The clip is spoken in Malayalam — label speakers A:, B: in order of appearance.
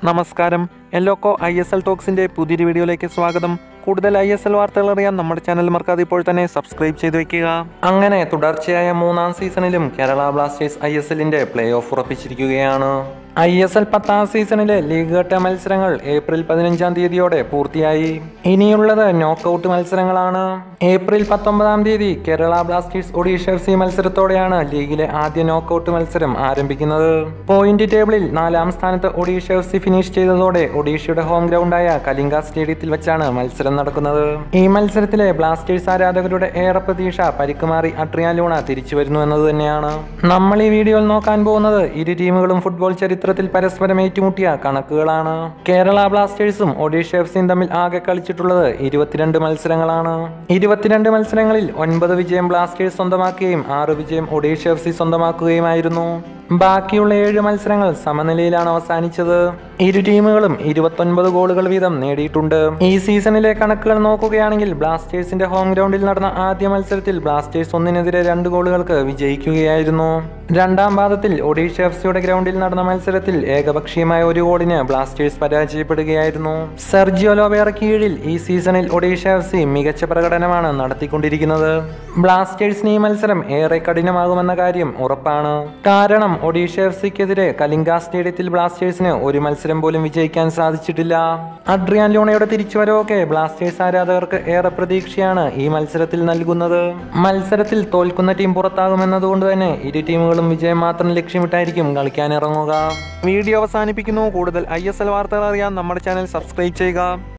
A: നമസ്കാരം എല്ലോക്കോ ഐ എസ് എൽ ടോക്സിന്റെ പുതിയൊരു വീഡിയോയിലേക്ക് സ്വാഗതം കൂടുതൽ ഐ എസ് എൽ വാർത്തകൾ അറിയാൻ നമ്മുടെ ചാനൽ മറക്കാതെ ഇപ്പോൾ തന്നെ സബ്സ്ക്രൈബ് ചെയ്ത് വെക്കുക അങ്ങനെ തുടർച്ചയായ മൂന്നാം സീസണിലും കേരള ബ്ലാസ്റ്റേഴ്സ് ഐ എസ് എല്ലിന്റെ പ്ലേ ഓഫ് ഉറപ്പിച്ചിരിക്കുകയാണ് ഐ എസ് എൽ പത്താം സീസണിലെ ലീഗ് ഘട്ട മത്സരങ്ങൾ ഏപ്രിൽ പതിനഞ്ചാം തീയതിയോടെ പൂർത്തിയായി ഇനിയുള്ളത് നോക്കൌട്ട് മത്സരങ്ങളാണ് ഏപ്രിൽ പത്തൊമ്പതാം തീയതി Kerala Blasters Odisha F C മത്സരത്തോടെയാണ് ലീഗിലെ ആദ്യ നോക്കൌട്ട് മത്സരം ആരംഭിക്കുന്നത് പോയിന്റ് ടേബിളിൽ നാലാം സ്ഥാനത്ത് ഒഡീഷ എഫ് സി ഫിനിഷ് ചെയ്തതോടെ ഒഡീഷയുടെ ഹോം ഗ്രൗണ്ടായ കലിംഗ സ്റ്റേഡിയത്തിൽ വെച്ചാണ് മത്സരം നടക്കുന്നത് ഈ മത്സരത്തിലെ ബ്ലാസ്റ്റേഴ്സ് ആരാധകരുടെ ഏറെ പ്രതീക്ഷ പരിക്കുമാറി അട്രിയാൻ ലൂണ തിരിച്ചു വരുന്നു എന്നത് തന്നെയാണ് നമ്മൾ ഈ വീഡിയോയിൽ നോക്കാൻ പോകുന്നത് ഇരു ടീമുകളും ഫുട്ബോൾ ചരിത്രത്തിൽ പരസ്പരം ഏറ്റുമുട്ടിയ കണക്കുകളാണ് കേരള ബ്ലാസ്റ്റേഴ്സും ഒഡീഷ എഫ് സിയും തമ്മിൽ ആകെ കളിച്ചിട്ടുള്ളത് ഇരുപത്തിരണ്ട് മത്സരങ്ങളാണ് ഇരുപത്തിരണ്ട് മത്സരങ്ങളിൽ ഒൻപത് വിജയം ബ്ലാസ്റ്റേഴ്സ് സ്വന്തമാക്കുകയും ആറ് വിജയം ഒഡീഷ എഫ് സി സ്വന്തമാക്കുകയുമായിരുന്നു ബാക്കിയുള്ള ഏഴ് മത്സരങ്ങൾ സമനിലയിലാണ് അവസാനിച്ചത് ഇരു ടീമുകളും ഇരുപത്തൊൻപത് ഗോളുകൾ വീതം നേടിയിട്ടുണ്ട് ഈ സീസണിലെ കണക്കുകൾ നോക്കുകയാണെങ്കിൽ ബ്ലാസ്റ്റേഴ്സിന്റെ ഹോം ഗ്രൗണ്ടിൽ നടന്ന ആദ്യ മത്സരത്തിൽ ബ്ലാസ്റ്റേഴ്സ് ഒന്നിനെതിരെ രണ്ട് ഗോളുകൾക്ക് വിജയിക്കുകയായിരുന്നു രണ്ടാം പാദത്തിൽ ഒഡീഷ എഫ് സിയുടെ ഗ്രൗണ്ടിൽ നടന്ന മത്സരത്തിൽ ഏകപക്ഷീയമായ ഒരു ഗോളിന് ബ്ലാസ്റ്റേഴ്സ് പരാജയപ്പെടുകയായിരുന്നു സെർജിയോ ലോബേറ കീഴിൽ ഈ സീസണിൽ ഒഡീഷ എഫ് സി മികച്ച പ്രകടനമാണ് നടത്തിക്കൊണ്ടിരിക്കുന്നത് ബ്ലാസ്റ്റേഴ്സിന് ഈ മത്സരം ഏറെ കഠിനമാകുമെന്ന കാര്യം ഉറപ്പാണ് കാരണം ഒഡീഷ എഫ് സിക്കെതിരെ കലിംഗ സ്റ്റേഡിയത്തിൽ ബ്ലാസ്റ്റേഴ്സിന് ഒരു മത്സരം പോലും വിജയിക്കാൻ സാധിച്ചിട്ടില്ല അഡ്രിയാൻ ലൂണയുടെ തിരിച്ചുവരവൊക്കെ ബ്ലാസ്റ്റേഴ്സ് ആരാധകർക്ക് ഏറെ പ്രതീക്ഷയാണ് ഈ മത്സരത്തിൽ നൽകുന്നത് മത്സരത്തിൽ തോൽക്കുന്ന ടീം പുറത്താകുമെന്നതുകൊണ്ട് തന്നെ ഇരു ടീമുകളും വിജയം മാത്രം ലക്ഷ്യമിട്ടായിരിക്കും കളിക്കാൻ ഇറങ്ങുക വീഡിയോ അവസാനിപ്പിക്കുന്നു കൂടുതൽ ഐ എസ് എൽ വാർത്തകൾ അറിയാൻ നമ്മുടെ ചാനൽ സബ്സ്ക്രൈബ് ചെയ്യുക